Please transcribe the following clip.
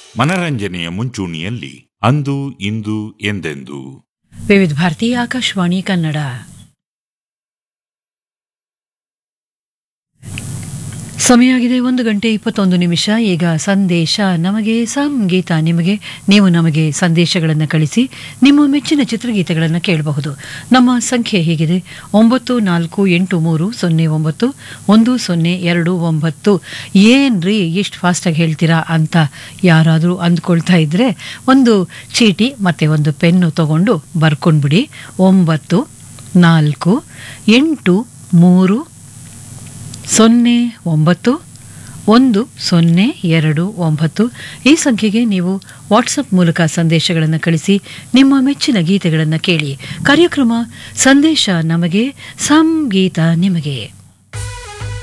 ಮನರಂಜನೆಯ ಮುಂಚೂಣಿಯಲ್ಲಿ ಅಂದು ಇಂದು ಎಂದೆಂದು ವಿವಿಧ ಭಾರತಿ ಆಕಾಶವಾಣಿ ಕನ್ನಡ ಸಮಯ ಆಗಿದೆ ಒಂದು ಗಂಟೆ ಇಪ್ಪತ್ತೊಂದು ನಿಮಿಷ ಈಗ ಸಂದೇಶ ನಮಗೆ ಸಂಗೀತ ನಿಮಗೆ ನೀವು ನಮಗೆ ಸಂದೇಶಗಳನ್ನು ಕಳಿಸಿ ನಿಮ್ಮ ಮೆಚ್ಚಿನ ಚಿತ್ರಗೀತೆಗಳನ್ನು ಕೇಳಬಹುದು ನಮ್ಮ ಸಂಖ್ಯೆ ಹೀಗಿದೆ ಒಂಬತ್ತು ನಾಲ್ಕು ಎಂಟು ಮೂರು ಸೊನ್ನೆ ಒಂಬತ್ತು ಒಂದು ಸೊನ್ನೆ ಎರಡು ಒಂಬತ್ತು ಏನ್ರಿ ಇಷ್ಟು ಫಾಸ್ಟಾಗಿ ಹೇಳ್ತೀರಾ ಅಂತ ಯಾರಾದರೂ ಅಂದ್ಕೊಳ್ತಾ ಇದ್ರೆ ಒಂದು ಚೀಟಿ ಮತ್ತೆ ಒಂದು ಪೆನ್ನು ತಗೊಂಡು ಬರ್ಕೊಂಡ್ಬಿಡಿ ಒಂಬತ್ತು ನಾಲ್ಕು ಎಂಟು ಮೂರು ಸೊನ್ನೆ ಒಂಬತ್ತು ಒಂದು ಸೊನ್ನೆ ಎರಡು ಒಂಬತ್ತು ಈ ಸಂಖ್ಯೆಗೆ ನೀವು ವಾಟ್ಸಪ್ ಮೂಲಕ ಸಂದೇಶಗಳನ್ನು ಕಳಿಸಿ ನಿಮ್ಮ ಮೆಚ್ಚಿನ ಗೀತೆಗಳನ್ನು ಕೇಳಿ ಕಾರ್ಯಕ್ರಮ ಸಂದೇಶ ನಮಗೆ ಸಂಗೀತ ನಿಮಗೆ